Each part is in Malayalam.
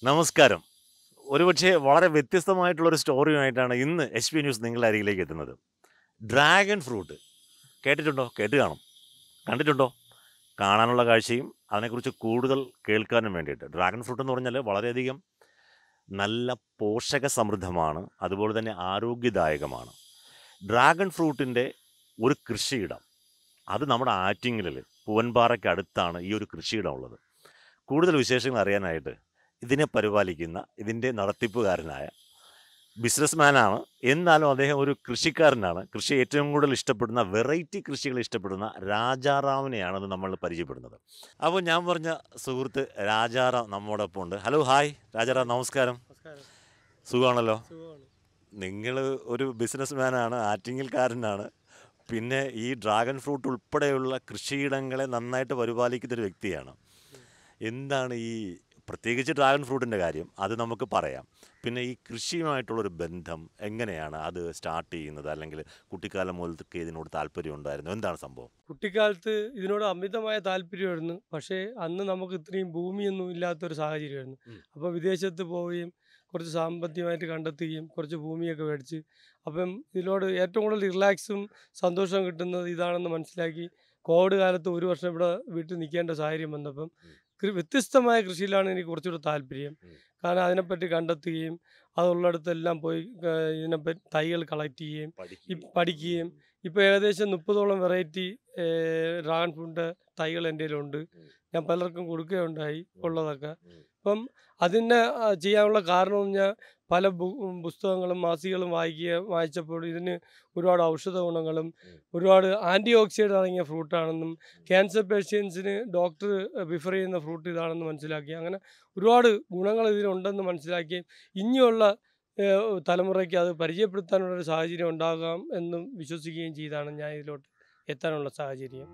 നമസ്കാരം ഒരുപക്ഷെ വളരെ വ്യത്യസ്തമായിട്ടുള്ളൊരു സ്റ്റോറിയുമായിട്ടാണ് ഇന്ന് എച്ച് പി ന്യൂസ് നിങ്ങളുടെ അരികിലേക്ക് എത്തുന്നത് ഡ്രാഗൺ ഫ്രൂട്ട് കേട്ടിട്ടുണ്ടോ കേട്ട് കാണും കണ്ടിട്ടുണ്ടോ കാണാനുള്ള കാഴ്ചയും അതിനെക്കുറിച്ച് കൂടുതൽ കേൾക്കാനും വേണ്ടിയിട്ട് ഡ്രാഗൺ ഫ്രൂട്ട് എന്ന് പറഞ്ഞാൽ വളരെയധികം നല്ല പോഷക സമൃദ്ധമാണ് അതുപോലെ തന്നെ ആരോഗ്യദായകമാണ് ഡ്രാഗൺ ഫ്രൂട്ടിൻ്റെ ഒരു കൃഷിയിടം അത് നമ്മുടെ ആറ്റിങ്ങലിൽ പൂവൻപാറയ്ക്ക് അടുത്താണ് ഈ ഒരു കൃഷിയിടം ഉള്ളത് കൂടുതൽ വിശേഷങ്ങൾ അറിയാനായിട്ട് ഇതിനെ പരിപാലിക്കുന്ന ഇതിൻ്റെ നടത്തിപ്പുകാരനായ ബിസിനസ്മാനാണ് എന്നാലും അദ്ദേഹം ഒരു കൃഷിക്കാരനാണ് കൃഷി ഏറ്റവും കൂടുതൽ ഇഷ്ടപ്പെടുന്ന വെറൈറ്റി കൃഷികൾ ഇഷ്ടപ്പെടുന്ന രാജാറാമിനെയാണ് നമ്മൾ പരിചയപ്പെടുന്നത് അപ്പോൾ ഞാൻ പറഞ്ഞ സുഹൃത്ത് രാജാറാം നമ്മോടൊപ്പം ഉണ്ട് ഹലോ ഹായ് രാജാറാം നമസ്കാരം നമസ്കാരം സുഖമാണല്ലോ സുഖമാണ് നിങ്ങൾ ഒരു ബിസിനസ്മാനാണ് ആറ്റിങ്ങൽക്കാരനാണ് പിന്നെ ഈ ഡ്രാഗൺ ഫ്രൂട്ട് ഉൾപ്പെടെയുള്ള കൃഷിയിടങ്ങളെ നന്നായിട്ട് പരിപാലിക്കുന്ന ഒരു വ്യക്തിയാണ് എന്താണ് ഈ പ്രത്യേകിച്ച് ഡ്രാഗൺ ഫ്രൂട്ടിൻ്റെ കാര്യം അത് നമുക്ക് പറയാം പിന്നെ ഈ കൃഷിയുമായിട്ടുള്ളൊരു ബന്ധം എങ്ങനെയാണ് അത് സ്റ്റാർട്ട് ചെയ്യുന്നത് അല്ലെങ്കിൽ കുട്ടിക്കാലം മുതൽക്ക് ഇതിനോട് താല്പര്യം ഉണ്ടായിരുന്നു എന്താണ് സംഭവം കുട്ടിക്കാലത്ത് ഇതിനോട് അമിതമായ താല്പര്യമായിരുന്നു പക്ഷേ അന്ന് നമുക്ക് ഇത്രയും ഭൂമിയൊന്നും ഇല്ലാത്തൊരു സാഹചര്യമായിരുന്നു ഉം. അപ്പോൾ വിദേശത്ത് പോവുകയും കുറച്ച് സാമ്പത്തികമായിട്ട് കണ്ടെത്തുകയും കുറച്ച് ഭൂമിയൊക്കെ മേടിച്ച് അപ്പം ഇതിനോട് ഏറ്റവും കൂടുതൽ റിലാക്സും സന്തോഷവും കിട്ടുന്നത് ഇതാണെന്ന് മനസ്സിലാക്കി കോവിഡ് കാലത്ത് ഒരു വർഷം ഇവിടെ വീട്ടിൽ നിൽക്കേണ്ട സാഹചര്യം വന്നപ്പം കൃ- വ്യത്യസ്തമായ കൃഷിയിലാണ് എനിക്ക് കുറച്ചുകൂടെ താല്പര്യം ഉം. കാരണം അതിനെപ്പറ്റി കണ്ടെത്തുകയും അതുള്ളിടത്തെല്ലാം പോയി ആ, ഇതിനെപ്പറ്റി തൈകൾ കളക്ട് ചെയ്യുകയും ഈ പഠിക്കുകയും ഇപ്പോൾ ഏകദേശം മുപ്പതോളം വെറൈറ്റി ഡ്രാഗൺ ഫ്രൂട്ട് തൈകൾ എൻ്റെ കയ്യിലുണ്ട് ഞാൻ പലർക്കും കൊടുക്കുകയുണ്ടായി ഉള്ളതൊക്കെ അപ്പം അതിനെ ആ, ചെയ്യാനുള്ള കാരണം എന്ന് പറഞ്ഞാൽ പല ബു- ഉം, പുസ്തകങ്ങളും മാസികകളും വായിക്കുക വായിച്ചപ്പോൾ ഇതിന് ഒരുപാട് ഔഷധ ഗുണങ്ങളും ഒരുപാട് ആൻറ്റി ഓക്സിഡൻ്റ് അടങ്ങിയ ഫ്രൂട്ടാണെന്നും ക്യാൻസർ പേഷ്യൻസിന് ഡോക്ടർ പ്രിഫർ ചെയ്യുന്ന ഫ്രൂട്ട് ഇതാണെന്ന് മനസ്സിലാക്കി അങ്ങനെ ഒരുപാട് ഗുണങ്ങൾ ഇതിനുണ്ടെന്ന് മനസ്സിലാക്കി ഇനിയുള്ള ഏഹ്, തലമുറയ്ക്ക് അത് പരിചയപ്പെടുത്താനുള്ള ഒരു സാഹചര്യം ഉണ്ടാകാം എന്നും വിശ്വസിക്കുകയും ചെയ്താണ് ഞാൻ ഇതിലോട്ട് എത്താനുള്ള സാഹചര്യം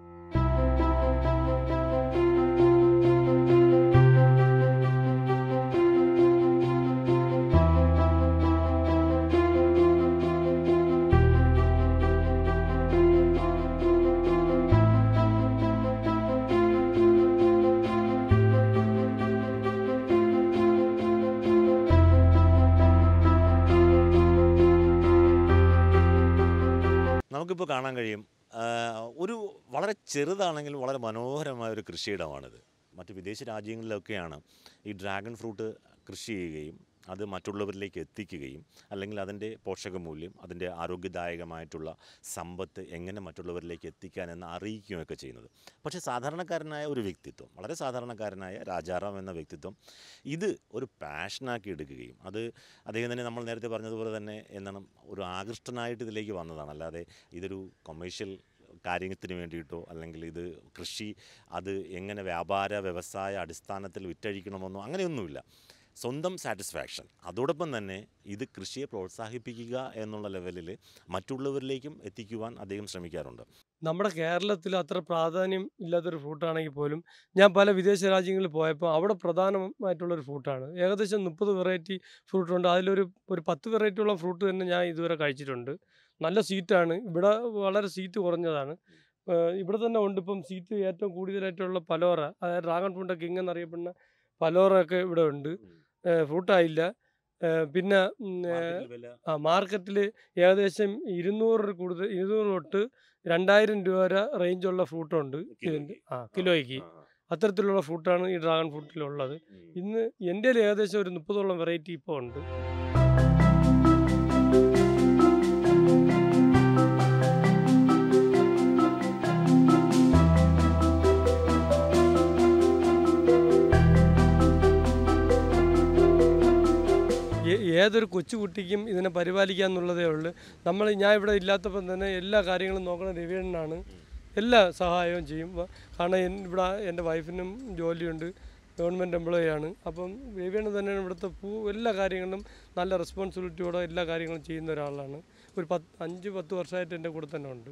നമുക്കിപ്പോൾ കാണാൻ കഴിയും ആ, ഒരു വളരെ ചെറുതാണെങ്കിലും വളരെ മനോഹരമായ ഒരു കൃഷിയിടമാണിത് മറ്റ് വിദേശ രാജ്യങ്ങളിലൊക്കെയാണ് ഈ ഡ്രാഗൺ ഫ്രൂട്ട് കൃഷി ചെയ്യുകയും അത് മറ്റുള്ളവരിലേക്ക് എത്തിക്കുകയും അല്ലെങ്കിൽ അതിൻ്റെ പോഷകമൂല്യം അതിൻ്റെ ആരോഗ്യദായകമായിട്ടുള്ള സമ്പത്ത് എങ്ങനെ മറ്റുള്ളവരിലേക്ക് എത്തിക്കാനെന്ന് അറിയിക്കുകയൊക്കെ ചെയ്യുന്നത് പക്ഷേ സാധാരണക്കാരനായ ഒരു വ്യക്തിത്വം വളരെ സാധാരണക്കാരനായ രാജാറാം എന്ന വ്യക്തിത്വം ഇത് ഒരു പാഷനാക്കി എടുക്കുകയും അത് അദ്ദേഹം തന്നെ നമ്മൾ നേരത്തെ പറഞ്ഞതുപോലെ തന്നെ എന്താണ് ഒരു ആകൃഷ്ടനായിട്ട് ഇതിലേക്ക് വന്നതാണ് അല്ലാതെ ഇതൊരു കൊമേഴ്ഷ്യൽ കാര്യത്തിന് വേണ്ടിയിട്ടോ അല്ലെങ്കിൽ ഇത് കൃഷി അത് എങ്ങനെ വ്യാപാര വ്യവസായ അടിസ്ഥാനത്തിൽ വിറ്റഴിക്കണമെന്നോ അങ്ങനെയൊന്നുമില്ല സ്വന്തം സാറ്റിസ്ഫാക്ഷൻ അതോടൊപ്പം തന്നെ ഇത് കൃഷിയെ പ്രോത്സാഹിപ്പിക്കുക എന്നുള്ള ലെവലിൽ മറ്റുള്ളവരിലേക്കും എത്തിക്കുവാൻ അദ്ദേഹം ശ്രമിക്കാറുണ്ട് നമ്മുടെ കേരളത്തിൽ അത്ര പ്രാധാന്യം ഇല്ലാത്തൊരു ഫ്രൂട്ടാണെങ്കിൽ പോലും ഞാൻ പല വിദേശ രാജ്യങ്ങളിൽ പോയപ്പോൾ അവിടെ പ്രധാനമായിട്ടുള്ളൊരു ഫ്രൂട്ടാണ് ഏകദേശം മുപ്പത് വെറൈറ്റി ഫ്രൂട്ടുണ്ട് അതിലൊരു ഒരു പത്ത് വെറൈറ്റി ഉള്ള ഫ്രൂട്ട് തന്നെ ഞാൻ ഇതുവരെ കഴിച്ചിട്ടുണ്ട് നല്ല സീറ്റാണ് ഇവിടെ വളരെ സീറ്റ് കുറഞ്ഞതാണ് ഏഹ് ഇവിടെ തന്നെ ഉണ്ട് ഇപ്പം സീറ്റ് ഏറ്റവും കൂടുതലായിട്ടുള്ള പലോറ അതായത് ഡ്രാഗൺ ഫ്രൂട്ട് കിങ് എന്നറിയപ്പെടുന്ന പലോറ ഒക്കെ ഇവിടെ ഉണ്ട് ഫ്രൂട്ടായില്ല ഏഹ് പിന്നെ ഉം, ഏഹ് ആ മാർക്കറ്റിൽ ഏകദേശം ഇരുന്നൂറ് കൂടുതൽ ഇരുന്നൂറ് തൊട്ട് രണ്ടായിരം രൂപ വരെ റേഞ്ചുള്ള ഫ്രൂട്ടുണ്ട് ഇതിൻ്റെ ആ കിലോയ്ക്ക് അത്തരത്തിലുള്ള ഫ്രൂട്ടാണ് ഈ ഡ്രാഗൺ ഫ്രൂട്ടിലുള്ളത് ഇന്ന് എൻ്റെ ഏകദേശം ഒരു മുപ്പതോളം വെറൈറ്റി ഇപ്പോൾ ഉണ്ട് ഏ- ഏതൊരു കൊച്ചുകുട്ടിക്കും ഇതിനെ പരിപാലിക്കുക എന്നുള്ളതേ ഉള്ളൂ നമ്മൾ ഞാൻ ഇവിടെ ഇല്ലാത്തപ്പം തന്നെ എല്ലാ കാര്യങ്ങളും നോക്കുന്ന രവീണനാണ് എല്ലാ സഹായവും ചെയ്യും വ- കാരണം എൻ- ഇവിടെ എൻ്റെ വൈഫിനും ജോലിയുണ്ട് ഗവൺമെൻറ് എംപ്ലോയി ആണ് അപ്പം രവീണൻ തന്നെയാണ് ഇവിടുത്തെ പൂ എല്ലാ കാര്യങ്ങളിലും നല്ല റെസ്പോൺസിബിലിറ്റിയോടെ എല്ലാ കാര്യങ്ങളും ചെയ്യുന്ന ഒരാളാണ് ഒരു പത്ത് അഞ്ച് പത്ത് വർഷമായിട്ട് എൻ്റെ കൂടെ തന്നെ ഉണ്ട്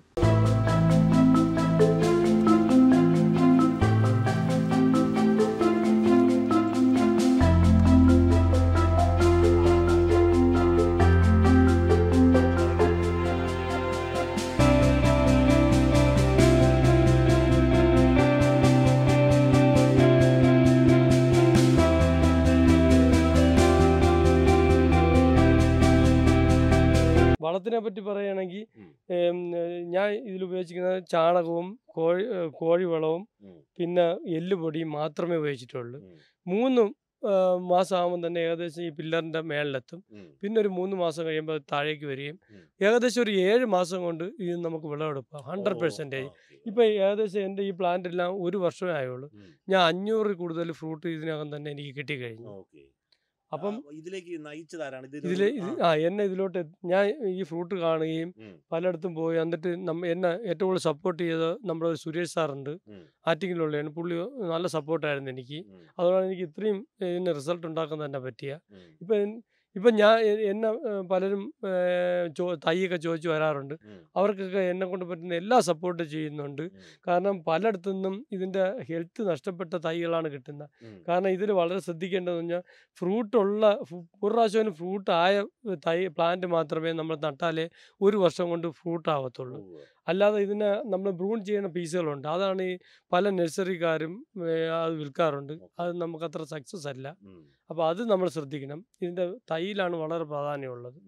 വളത്തിനെ പറ്റി പറയുകയാണെങ്കിൽ ഉം. ഏം, ഏഹ്, ഞാൻ ഇതിൽ ഉപയോഗിച്ചിരിക്കുന്നത് ചാണകവും കോഴി ഏഹ്, കോഴിവളവും ഉം. പിന്നെ എല്ലുപൊടിയും മാത്രമേ ഉപയോഗിച്ചിട്ടുള്ളൂ ഉം. മൂന്ന് ഏഹ്, മാസമാകുമ്പോൾ തന്നെ ഏകദേശം ഈ പില്ലറിൻ്റെ മേളിലെത്തും ഉം. പിന്നെ ഒരു മൂന്ന് മാസം കഴിയുമ്പോൾ അത് താഴേക്ക് വരികയും ഉം. ഏകദേശം ഒരു ഏഴ് മാസം കൊണ്ട് ഇത് നമുക്ക് വിളവെടുക്കാം hundred oh, percentage ah, okay. ഇപ്പം ഏകദേശം എൻ്റെ ഈ പ്ലാന്റ് എല്ലാം ഒരു വർഷമേ ആയുള്ളൂ ഉം. ഞാൻ അഞ്ഞൂറിൽ കൂടുതൽ ഫ്രൂട്ട് ഇതിനകം തന്നെ എനിക്ക് കിട്ടിക്കഴിഞ്ഞു ഓക്കേ. അപ്പം ആ, ഇതിലേക്ക് നയിച്ചതാരാണ് ഇതിനൊരു- ഇതിൽ ഇത് ആ. ആ എന്നെ ഇതിലോട്ട് എത്തി- ഞാൻ ഈ ഫ്രൂട്ട് കാണുകയും ഉം. പലയിടത്തും പോയി എന്നിട്ട് നമ്മ എന്നെ ഏറ്റവും കൂടുതൽ സപ്പോർട്ട് ചെയ്ത നമ്മുടെ ഒരു സുരേഷ് സാറുണ്ട് ഉം. ആറ്റിങ്ങിലുള്ളതാണ് പുള്ളി നല്ല സപ്പോർട്ടായിരുന്നു എനിക്ക് ഉം. അതുകൊണ്ടാണ് എനിക്ക് ഇത്രയും ഇതിന് റിസൾട്ട് ഉണ്ടാക്കാൻ തന്നെ പറ്റിയ ഉം. ഇപ്പം ഇപ്പം ഞാൻ എ- എന്നെ ഏഹ്, പലരും ഏഹ്, ചോ തൈയൊക്കെ ചോദിച്ചു വരാറുണ്ട് ഉം. അവർക്കൊക്കെ എന്നെ കൊണ്ട് പറ്റുന്ന എല്ലാ സപ്പോർട്ട് ചെയ്യുന്നുണ്ട് ഉം. കാരണം പലയിടത്തു നിന്നും ഇതിൻ്റെ ഹെൽത്ത് നഷ്ടപ്പെട്ട തൈകളാണ് കിട്ടുന്നത് ഉം. കാരണം ഇതിൽ വളരെ ശ്രദ്ധിക്കേണ്ടതെന്ന് പറഞ്ഞാൽ ഫ്രൂട്ടുള്ള ഫു- ഒരു പ്രാവശ്യം ഫ്രൂട്ട് ആയ തൈ പ്ലാന്റ് മാത്രമേ നമ്മൾ നട്ടാലേ ഒരു വർഷം കൊണ്ട് ഫ്രൂട്ട് ആവത്തുള്ളൂ ഉവ്വ്. അല്ലാതെ ഇതിനെ നമ്മൾ ബ്രൂൺ ചെയ്യുന്ന പീസുകളുണ്ട് അതാണ് ഈ പല നഴ്സറിക്കാരും ഏഹ്, അത് വിൽക്കാറുണ്ട് അത് നമുക്ക് അത്ര സക്സസ് അല്ല ഉം. അപ്പോൾ അത് നമ്മൾ ശ്രദ്ധിക്കണം ഇതിൻ്റെ തൈയിലാണ് വളരെ പ്രാധാന്യമുള്ളത്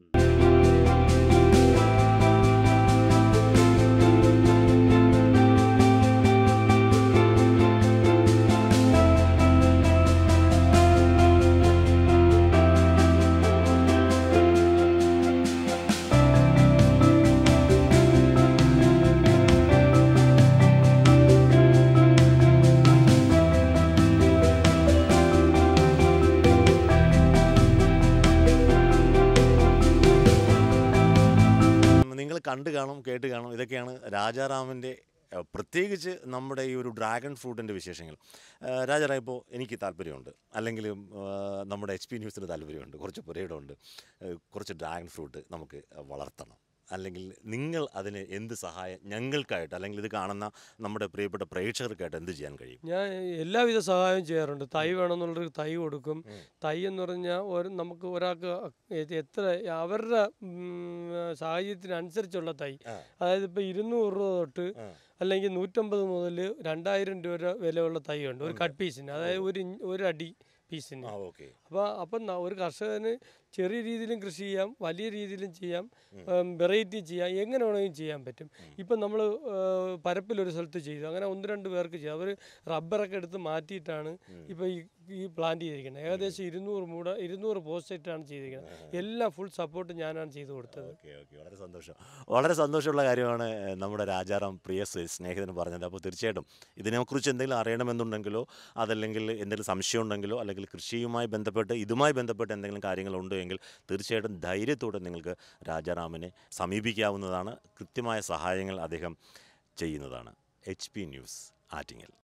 നിങ്ങൾ കണ്ടു കാണും കേട്ട് കാണും ഇതൊക്കെയാണ് രാജാറാമിൻ്റെ അഹ്, പ്രത്യേകിച്ച് നമ്മുടെ ഈ ഒരു ഡ്രാഗൺ ഫ്രൂട്ടിൻ്റെ വിശേഷങ്ങൾ അഹ്, രാജാറാം ഇപ്പോൾ എനിക്ക് താല്പര്യമുണ്ട് അല്ലെങ്കിൽ ആഹ്, നമ്മുടെ എച്ച് പി ന്യൂസിന് താല്പര്യമുണ്ട് കുറച്ച് പുരയിടമുണ്ട് അഹ്, കുറച്ച് ഡ്രാഗൺ ഫ്രൂട്ട് നമുക്ക് വളർത്തണം അല്ലെങ്കിൽ നിങ്ങൾ അതിന് എന്ത് സഹായം ഞങ്ങൾക്കായിട്ട് അല്ലെങ്കിൽ ഇത് കാണുന്ന നമ്മുടെ പ്രിയപ്പെട്ട പ്രേക്ഷകർക്കായിട്ട് എന്ത് ചെയ്യാൻ കഴിയും ഞാൻ എല്ലാവിധ സഹായവും ചെയ്യാറുണ്ട് തൈ വേണമെന്നുള്ളൊരു തൈ കൊടുക്കും ഉം. തൈ എന്ന് പറഞ്ഞാൽ ഒരു നമുക്ക് ഒരാൾക്ക് എ- എത്ര അവരുടെ ഉം, സാഹചര്യത്തിനനുസരിച്ചുള്ള തൈ ആ. അതായത് ഇപ്പോൾ ഇരുന്നൂറ് രൂപ തൊട്ട് ആ. അല്ലെങ്കിൽ നൂറ്റമ്പത് മുതൽ രണ്ടായിരം രൂപ വരെ വിലയുള്ള തൈയുണ്ട് ഒരു ഉണ്ട്. കട്ട് പീസിന് അതായത് ഒരു ഇഞ്ച് ഒരു അടി പീസിന് ആ ഓക്കെ അപ്പോൾ അപ്പം ന- ഒരു കർഷകന് ചെറിയ രീതിയിലും കൃഷി ചെയ്യാം വലിയ രീതിയിലും ചെയ്യാം ഉം. വെറൈറ്റി ചെയ്യാം എങ്ങനെ വേണമെങ്കിലും ചെയ്യാൻ പറ്റും ഉം. ഇപ്പം നമ്മൾ പരപ്പിലൊരു സ്ഥലത്ത് ചെയ്തു അങ്ങനെ ഒന്ന് രണ്ട് പേർക്ക് ചെയ്തു അവർ റബ്ബറൊക്കെ എടുത്ത് മാറ്റിയിട്ടാണ് ഉം. ഇപ്പോൾ ഈ ഈ പ്ലാന്റ് ചെയ്തിരിക്കുന്നത് ഏകദേശം ഇരുന്നൂറ് മൂട ഇരുന്നൂറ് പോസ്റ്റായിട്ടാണ് ചെയ്തിരിക്കുന്നത് എല്ലാം ഫുൾ സപ്പോർട്ട് ഞാനാണ് ചെയ്തു കൊടുത്തത് ഓക്കെ ഓക്കെ വളരെ സന്തോഷം വളരെ സന്തോഷമുള്ള കാര്യമാണ് ഏഹ്, നമ്മുടെ രാജാറാം പ്രിയ സ് സ്നേഹിതന് പറഞ്ഞത് അപ്പോൾ തീർച്ചയായിട്ടും ഇതിനെക്കുറിച്ച് എന്തെങ്കിലും അറിയണമെന്നുണ്ടെങ്കിലോ അതല്ലെങ്കിൽ എന്തെങ്കിലും സംശയം ഉണ്ടെങ്കിലോ അല്ലെങ്കിൽ കൃഷിയുമായി ബന്ധപ്പെട്ട് ഇതുമായി ബന്ധപ്പെട്ട് എന്തെങ്കിലും കാര്യങ്ങളുണ്ടോ എങ്കിൽ തീർച്ചയായിട്ടും ധൈര്യത്തോടെ നിങ്ങൾക്ക് രാജാറാമിനെ സമീപിക്കാവുന്നതാണ് കൃത്യമായ സഹായങ്ങൾ അദ്ദേഹം ചെയ്യുന്നതാണ് എച്ച് പി ന്യൂസ് ആറ്റിങ്ങൽ